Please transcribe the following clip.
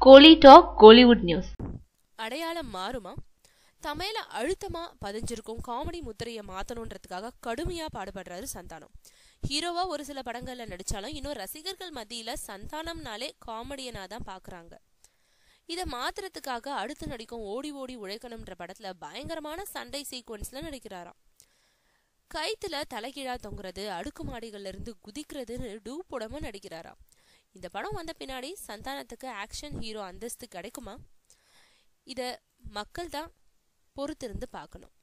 கோலி talk Kollywood news அடையாளம் மாறுமா தமிழ அழுத்தமா பதிஞ்சிருக்கும் காமெடி முத்திரையை மாத்தணுன்றதுக்காக கடுமையா பாடுபடுறாரு சந்தானம் ஹீரோவா ஒரு சில படங்கள்ல நடிச்சாலும் இன்னும் ரசிகர்கள் மத்தியில சந்தானம்னாலே காமெடியனா தான் பாக்குறாங்க இதை மாத்துறதுக்காக அடுத்து நடிக்கும் ஓடி ஓடி உழைக்கணும்ன்ற படத்துல பயங்கரமான சண்டை சீக்வன்ஸ்ல நடிக்கிறாராம் கைத்துல தலைகீழா தொங்குறது அடுக்குமாடிகள்ல இருந்து குதிக்கிறதுன்னு டூ போடாம நடிக்கிறாராம் இந்த படம் வந்த பின்னாடி சந்தானத்துக்கு ஆக்ஷன் ஹீரோ அந்தஸ்து கிடைக்குமா இத மக்கள் தான் பொறுத்திருந்து பார்க்கணும்